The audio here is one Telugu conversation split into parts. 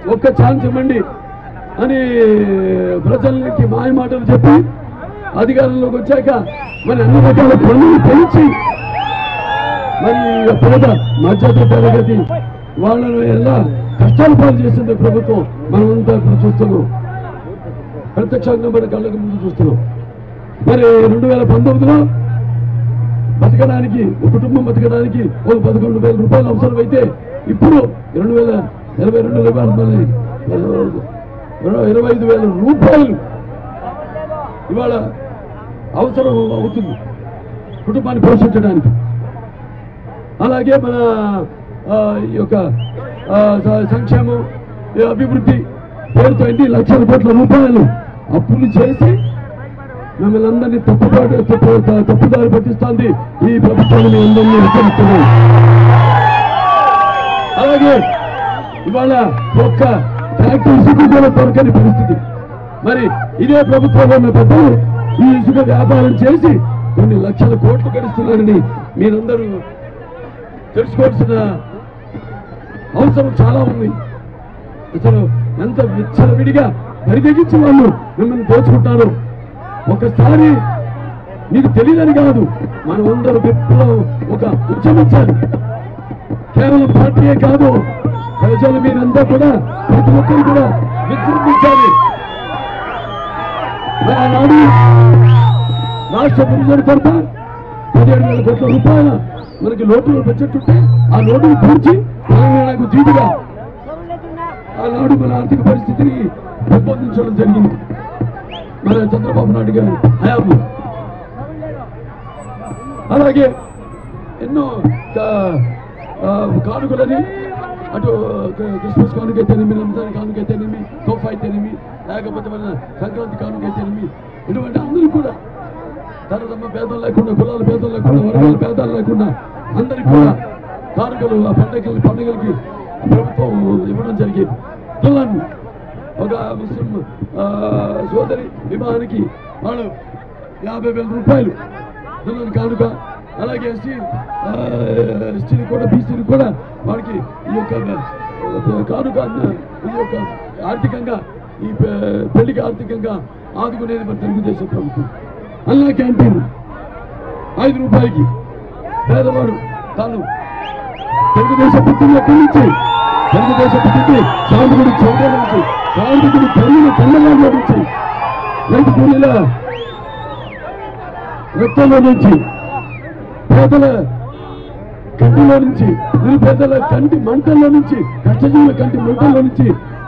ఒక్క ఛాన్స్ ఇవ్వండి అని ప్రజలకి మాయ మాటలు చెప్పి అధికారంలోకి వచ్చాక మరి అన్ని రకాల పనులు పెంచి మరి ఈ పేద మధ్యత తరగతి వాళ్ళను ఎలా కష్టాలు పాలు చేసింది ప్రభుత్వం మనమంతా ఇప్పుడు చూస్తున్నాం ప్రత్యక్షంగా మన కళ్ళకు ముందు చూస్తున్నాం మరి రెండు వేల పంతొమ్మిదిలో బతకడానికి ఒక కుటుంబం బతకడానికి ఒక పదకొండు వేల రూపాయలు అవసరమైతే ఇప్పుడు రెండు వేల ఇరవై రెండు ఇరవై ఆరు ఇరవై ఐదు వేల రూపాయలు ఇవాళ అవసరం అవుతుంది కుటుంబాన్ని పోషించడానికి అలాగే మన ఆ, ఈ యొక్క ఆ, స- సంక్షేమం ఈ అభివృద్ధి పేరుతో ఎన్ని లక్షల కోట్ల రూపాయలు అప్పులు చేసి మిమ్మల్ని అందరినీ తప్పుదారి తప్పు తప్పుదారి పట్టిస్తుంది ఈ ప్రభుత్వాన్ని మీ అందరినీ హెచ్చరిస్తున్నాం అలాగే ఇవాళ ఒక్క ఫ్యాక్టరీ ఇసుక కూడా దొరకని పరిస్థితి మరి ఇదే ప్రభుత్వంలో ఉన్న పెద్దలు ఈ ఇసుక వ్యాపారం చేసి కొన్ని లక్షల కోట్లు గడిస్తున్నారని మీరందరూ తెలుసుకోవాల్సిన అవసరం చాలా ఉంది అసలు ఎంత విచ్చలవిడిగా పరిదగించి వాళ్ళు మిమ్మల్ని దోచుకుంటారు ఒకసారి నీకు తెలియదని కాదు మనం అందరూ విప్లవం ఒక ఉద్యమించాలి కేవలం పార్టీయే కాదు ప్రజలు మీరంతా కూడా ప్రతి ఒక్కరు కూడా విజృంభించాలి మరి ఆనాడు రాష్ట్ర విభజన కొరత పదిహేడు వేల కోట్ల రూపాయల మనకి లోటులు వచ్చేట్టుంటే ఆ లోటును పూడ్చి తెలంగాణకు జీటుగా ఆనాడు మన ఆర్థిక పరిస్థితిని పెంపొందించడం జరిగింది మన చంద్రబాబు నాయుడు గారు హయాంలో అలాగే ఎన్నో కా- ఆ, కానుకలని అటు క- క్రిస్మస్ కానుక అయితేనేమి రంజాన్ కానుక అయితేనేమి తోఫా అయితేనేమి లేకపోతే మన సంక్రాంతి కానుక అయితేనేమి ఇటువంటి అందరూ కూడా తరతమ్మ భేదం లేకుండా కులాల భేదం లేకుండా వర్గాల భేదాలు లేకుండా అందరికి కూడా కానుకలు ఆ పండుగలు పండుగలకి ప్రభుత్వం ఇవ్వడం జరిగేది దుల్హన్ ఒక ముస్లిం ఆ, సోదరి వివాహానికి వాళ్ళు యాభై వేల రూపాయలు దుల్హన్ కానుక అలాగే ఎస్టీ ఎస్టీని కూడా బీసీని కూడా వాడికి ఈ యొక్క ఆ, కానుక అన్న- ఈ యొక్క ఆర్థికంగా ఈ పె- పెళ్లికి ఆర్థికంగా ఆదుకునేది మన తెలుగుదేశం ప్రభుత్వం అన్నా క్యాంటీన్ ఐదు రూపాయలకి పేదవాడు తాను తెలుగుదేశం పుట్టింది ఎక్కడి నుంచి తెలుగుదేశం పుట్టింది సాంతికుడి చౌదరి నుంచి సాంతికుడి పెరిగిన తెల్లవాళ్ళ నుంచి రైతు కూలీల రక్తంలో నుంచి పేదల కంటిలో నుంచి నిరుపేదల కంటి మంటల్లో నుంచి కష్టజీవుల కంటి మంటల్లో నుంచి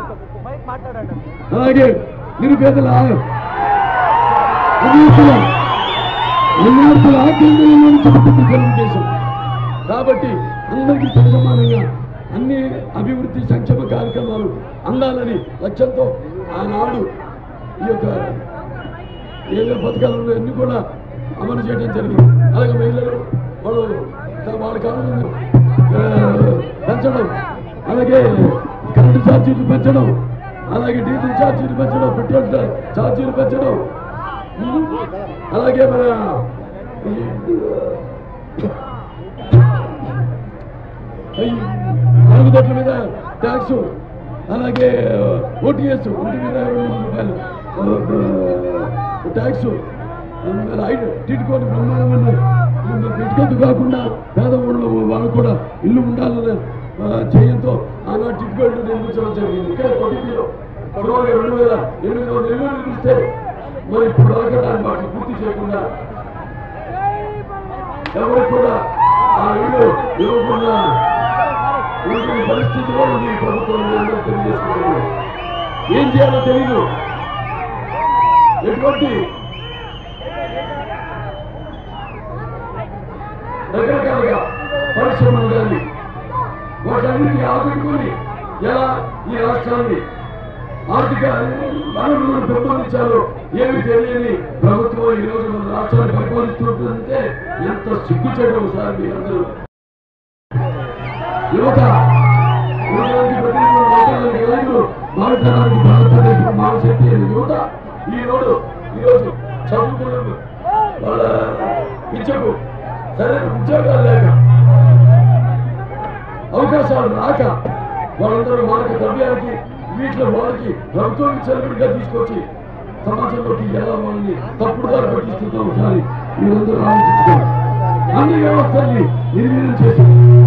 అలాగే నిరుపేదల అన్యార్థుల అన్యార్థుల ఆకేంద్రంలో నుంచి పుట్టింది తెలుగుదేశం కాబట్టి అందరికీ సమానంగా అన్ని అభివృద్ధి సంక్షేమ కార్యక్రమాలు అందాలని లక్ష్యంతో ఆనాడు ఈ యొక్క ఏదో పథకాలు ఉన్నాయో అన్ని కూడా అమలు చేయడం జరిగింది అలాగే మహిళలు వాళ్ళు త- వాళ్ళ కాలంలో పెంచడం అలాగే కరెంటు ఛార్జీలు పెంచడం అలాగే డీజిల్ ఛార్జీలు పెంచడం పెట్రోల్ ఛా- ఛార్జీలు పెంచడం ఉమ్, అలాగే మన ఈ, ఈ మరుగుదొడ్ల మీద ట్యాక్స్ అలాగే ఓటీఎస్ ఒంటి మీద రెండు వందల రూపాయలు ట్యాక్స్ టిట్కోని బ్రహ్మాండమైన టిట్కొద్దు కాకుండా పేదవాళ్ళు వాళ్ళు కూడా ఇల్లు ఉండాలనే ఆ, చేయంతో ఆనాడు టిట్కోళ్ళు నిర్మించడం జరిగింది ఇక్కడ కొట్టిలో సుమారు రెండు వేల ఎనిమిది వందల ఇల్లు నిర్మిస్తే మరి ఇప్పుడు దాకా దాన్ని వాటిని పూర్తి చేయకుండా ఎవరు కూడా ఆ ఇల్లు ఇవ్వకుండా ఇటువంటి పరిస్థితిలో ఉంది ఈ ప్రభుత్వం ఏంటో తెలియజేసుకుంటున్నాను ఏం చేయాలో తెలీదు ఎటువంటి రకరకాలుగా పరిశ్రమలు కానీ వాటన్నిటిని ఆదుకుని ఎలా ఈ రాష్ట్రాన్ని ఆర్థిక వనరులను పెంపొందించాలో ఏమి తెలియని ప్రభుత్వం ఈ రోజు మన రాష్ట్రాన్ని పరిపాలిస్తుంటే ఎంత సిగ్గుచేయడం ఒకసారి మీరందరూ యువత యువతరానికి ప్రతినిధులు మాట్లాడడానికి నాయకులు భారతదేశానికి భారతదేశం మానశక్తి అనే యువత ఈ రోజు ఈ రోజు చదువుకున్న వాళ్ళ విద్యకు సరైన ఉద్యోగాలు లేక అవకాశాలు రాక వాళ్ళందరూ మానక ద్రవ్యానికి వీటిలో వాళ్ళకి ప్రభుత్వం చెలవిడిగా తీసుకొచ్చి సమాజంలోకి ఎలా వాళ్ళని తప్పుడుగా పట్టిస్తుందో ఒకసారి మీరందరూ ఆలోచించుకోవాలి అన్ని వ్యవస్థల్ని నిర్వీర్యం చేసి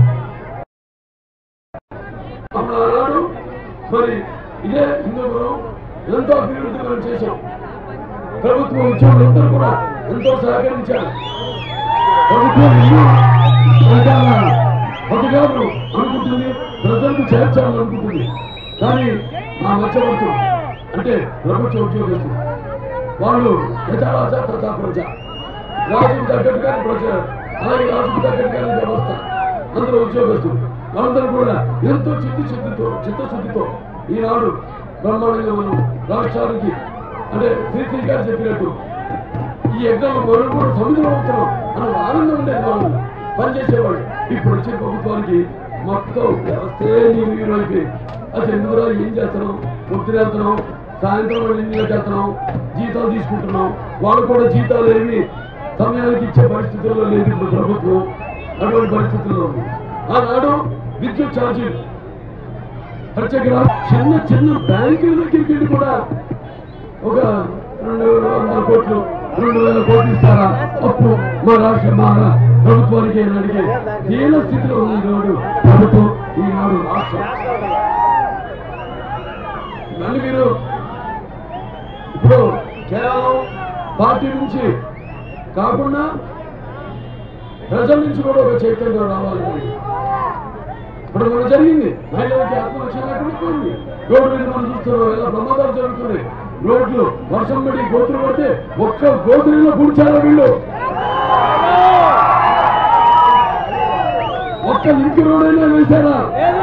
అప్పుడు ఆనాడు మరి ఇదే హిందూపురం ఎంతో అభివృద్ధి మనం చేశాం ప్రభుత్వ ఉద్యోగులందరూ కూడా ఎంతో సహకరించారు ప్రభుత్వం ఎన్నో ప్రజల పథకాలు అనుకుంటుంది ప్రజలకు చేర్చాలనుకుంటుంది కానీ మా మధ్యవర్తులు అంటే ప్రభుత్వ ఉద్యోగస్తులు వాళ్ళు యథారాజ తథా ప్రజ రాజుకు తగ్గట్టుగానే ప్రజ అలాగే రాజుకు తగ్గట్టుగానే వ్యవస్థ అందరూ ఉద్యోగస్తులు వాళ్ళందరూ కూడా ఎంతో చిత్తశుద్ధితో చిత్తశుద్ధితో ఈనాడు బ్రహ్మాండంగా మనం రాష్ట్రానికి అంటే శ్రీశ్రీ గారు చెప్పినట్టు ఈ యజ్ఞంలో మనం కూడా సముద్రం అవుతున్నాం మనం ఆనందం ఉండేది వాళ్ళు పనిచేసేవాళ్ళు ఇప్పుడు వచ్చే ప్రభుత్వానికి మొత్తం వ్యవస్థే నీరు అయిపోయింది అసలు ఎందుకురా ఏం చేస్తున్నాం పొద్దున వెళ్తున్నాం సాయంత్రం మళ్ళీ ఇంటికి వెళ్తున్నాం జీతాలు తీసుకుంటున్నాం వాళ్ళు కూడా జీతాలు ఏమి సమయానికి ఇచ్చే పరిస్థితుల్లో లేదు ఇప్పుడు ప్రభుత్వం అటువంటి పరిస్థితుల్లో ఉంది ఆనాడు విద్యుత్ ఛార్జీలు ప్రత్యేక రా- చిన్న చిన్న బ్యాంకుల దగ్గరికి వెళ్ళి కూడా ఒక రెండు వందల కోట్లు రెండు వేల కోట్లు ఇస్తారా అప్పు మా రాష్ట్ర మా ప్రభుత్వానికి అని అడిగే దీన స్థితిలో ఉంది ఈనాడు ప్రభుత్వం ఈనాడు రాష్ట్రం మళ్ళీ మీరు ఇప్పుడు కేవలం పార్టీ నుంచి కాకుండా ప్రజల నుంచి కూడా ఒక చైతన్యం రావాలి మనకి. ఇప్పుడు మనం జరిగింది మహిళలకి ఆత్మరక్షణ లేకుండా పోయింది రోడ్డు మీద మనం చూస్తున్నాం ఎలా ప్రమాదాలు జరుగుతున్నాయి రోడ్లు వర్షం పడి గోతులు పడితే ఒక్క గోతులలో కూర్చారా వీళ్ళు ఒక్క లింక్ రోడ్ అయినా వేశారా